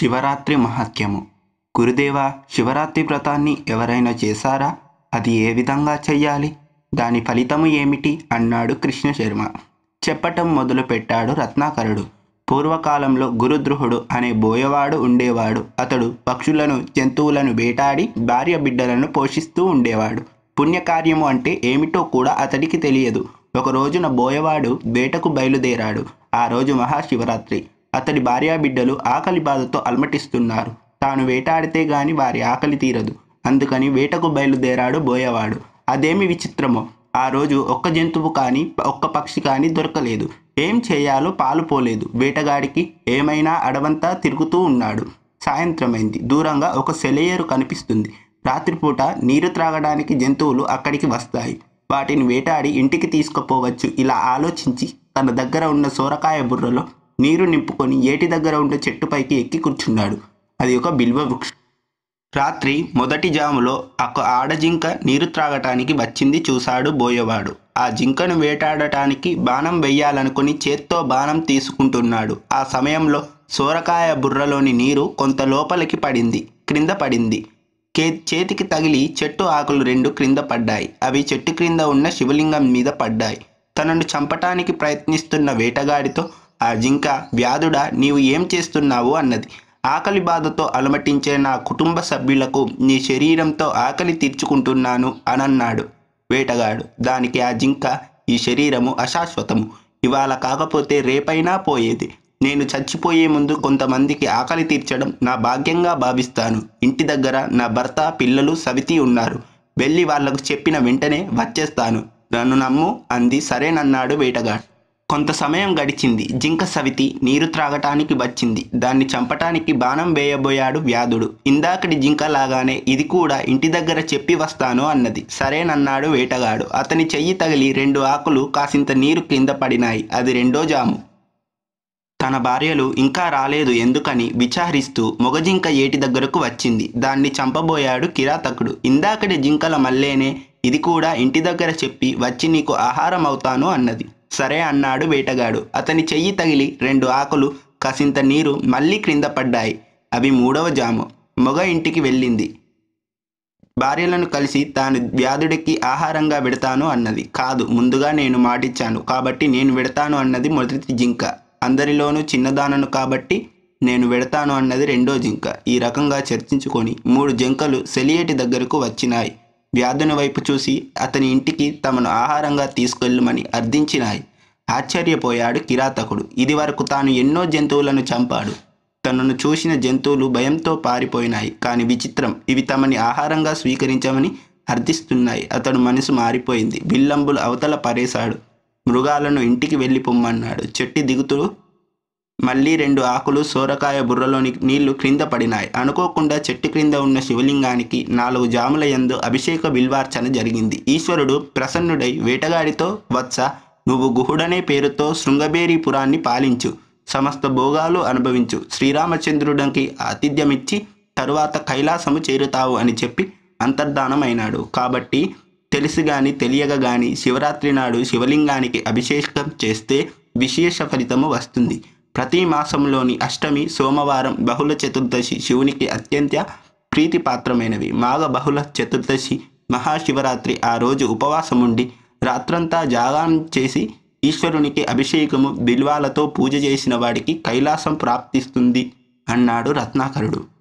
శివరాత్రి మహత్యము గురుదేవ శివరాత్రి వ్రతాన్ని ఎవరైనా చేశారా అది ఏ విధంగా చెయ్యాలి దాని ఫలితము ఏమిటి అన్నాడు కృష్ణ శర్మ చెప్పటం మొదలుపెట్టాడు రత్నాకరుడు పూర్వకాలంలో గురుద్రుహుడు అనే బోయవాడు ఉండేవాడు అతడు పక్షులను జంతువులను వేటాడి భార్య బిడ్డలను పోషిస్తూ ఉండేవాడు పుణ్యకార్యము అంటే ఏమిటో కూడా అతడికి తెలియదు ఒక రోజున బోయవాడు వేటకు బయలుదేరాడు ఆ రోజు మహాశివరాత్రి అతడి భార్యా బిడ్డలు ఆకలి బాధతో అలమటిస్తున్నారు తాను వేటాడితే గాని వారి ఆకలి తీరదు అందుకని వేటకు బయలుదేరాడు బోయవాడు అదేమి విచిత్రమో ఆ రోజు ఒక్క జంతువు కానీ ఒక్క పక్షి కానీ దొరకలేదు ఏం చేయాలో పాలు పోలేదు వేటగాడికి ఏమైనా అడవంతా తిరుగుతూ ఉన్నాడు సాయంత్రమైంది దూరంగా ఒక సెలయేరు కనిపిస్తుంది రాత్రిపూట నీరు త్రాగడానికి జంతువులు అక్కడికి వస్తాయి వాటిని వేటాడి ఇంటికి తీసుకుపోవచ్చు ఇలా ఆలోచించి తన దగ్గర ఉన్న సోరకాయ బుర్రలో నీరు నింపుకొని ఏటి దగ్గర ఉన్న చెట్టుపైకి ఎక్కి కూర్చున్నాడు అది ఒక బిల్వ వృక్షం రాత్రి మొదటి జాములో ఒక ఆడజింక నీరు త్రాగటానికి వచ్చింది చూశాడు బోయవాడు ఆ జింకను వేటాడటానికి బాణం వెయ్యాలనుకుని చేత్తో బాణం తీసుకుంటున్నాడు ఆ సమయంలో సోరకాయ బుర్రలోని నీరు కొంత లోపలికి పడింది క్రింద పడింది కే చేతికి తగిలి చెట్టు ఆకులు రెండు క్రింద పడ్డాయి అవి చెట్టు క్రింద ఉన్న శివలింగం మీద పడ్డాయి తనను చంపటానికి ప్రయత్నిస్తున్న వేటగాడితో ఆ జింక వ్యాధుడా నీవు ఏం చేస్తున్నావు అన్నది ఆకలి బాధతో అలమటించే నా కుటుంబ సభ్యులకు నీ శరీరంతో ఆకలి తీర్చుకుంటున్నాను అనన్నాడు వేటగాడు దానికి ఆ జింక ఈ శరీరము అశాశ్వతము ఇవాళ కాకపోతే రేపైనా పోయేది నేను చచ్చిపోయే ముందు కొంతమందికి ఆకలి తీర్చడం నా భాగ్యంగా భావిస్తాను ఇంటి దగ్గర నా భర్త పిల్లలు సవితి ఉన్నారు వెళ్ళి వాళ్లకు చెప్పిన వెంటనే వచ్చేస్తాను నన్ను నమ్ము అంది సరేనన్నాడు వేటగాడు కొంత సమయం గడిచింది జింక సవితి నీరు త్రాగటానికి వచ్చింది దాన్ని చంపటానికి బాణం వేయబోయాడు వ్యాధుడు ఇందాకటి జింక లాగానే ఇది కూడా ఇంటి దగ్గర చెప్పి వస్తాను అన్నది సరేనన్నాడు వేటగాడు అతని చెయ్యి తగిలి రెండు ఆకులు కాసింత నీరు కింద పడినాయి అది రెండో జాము తన భార్యలు ఇంకా రాలేదు ఎందుకని విచారిస్తూ మొగజింక ఏటి దగ్గరకు వచ్చింది దాన్ని చంపబోయాడు కిరాతకుడు ఇందాకటి జింకల మల్లేనే ఇది కూడా ఇంటి దగ్గర చెప్పి వచ్చి నీకు ఆహారం అవుతాను అన్నది సరే అన్నాడు వేటగాడు అతని చెయ్యి తగిలి రెండు ఆకులు కసింత నీరు మళ్ళీ క్రింద పడ్డాయి అవి మూడవ జాము మొగ ఇంటికి వెళ్ళింది భార్యలను కలిసి తాను వ్యాధుడికి ఆహారంగా పెడతాను అన్నది కాదు ముందుగా నేను మాటిచ్చాను కాబట్టి నేను పెడతాను అన్నది మొదటి జింక అందరిలోనూ చిన్నదానను కాబట్టి నేను వెడతాను అన్నది రెండో జింక ఈ రకంగా చర్చించుకొని మూడు జింకలు సెలియేటి దగ్గరకు వచ్చినాయి వ్యాధుని వైపు చూసి అతని ఇంటికి తమను ఆహారంగా తీసుకెళ్ళమని అర్థించినాయి ఆశ్చర్యపోయాడు కిరాతకుడు ఇది వరకు తాను ఎన్నో జంతువులను చంపాడు తనను చూసిన జంతువులు భయంతో పారిపోయినాయి కానీ విచిత్రం ఇవి తమని ఆహారంగా స్వీకరించమని అర్థిస్తున్నాయి అతడు మనసు మారిపోయింది బిల్లంబులు అవతల పరేశాడు మృగాలను ఇంటికి వెళ్ళి పొమ్మన్నాడు చెట్టు దిగుతూ మళ్ళీ రెండు ఆకులు సోరకాయ బుర్రలోని నీళ్లు క్రింద పడినాయి అనుకోకుండా చెట్టు క్రింద ఉన్న శివలింగానికి నాలుగు జాముల యందు అభిషేక బిల్వార్చన జరిగింది ఈశ్వరుడు ప్రసన్నుడై వేటగాడితో వత్స నువ్వు గుహుడనే పేరుతో శృంగబేరీపురాన్ని పాలించు సమస్త భోగాలు అనుభవించు శ్రీరామచంద్రుడికి ఆతిథ్యమిచ్చి తరువాత కైలాసము చేరుతావు అని చెప్పి అంతర్ధానమైనాడు కాబట్టి తెలిసి గాని తెలియక గాని శివరాత్రి నాడు శివలింగానికి అభిషేకం చేస్తే విశేష ఫలితము వస్తుంది ప్రతి మాసంలోని అష్టమి సోమవారం బహుళ చతుర్దశి శివునికి అత్యంత ప్రీతిపాత్రమైనవి మాఘ బహుళ చతుర్దశి మహాశివరాత్రి ఆ రోజు ఉపవాసముండి రాత్రంతా జాగారం చేసి ఈశ్వరునికి అభిషేకము బిల్వాలతో పూజ చేసిన వాడికి కైలాసం ప్రాప్తిస్తుంది అన్నాడు రత్నాకరుడు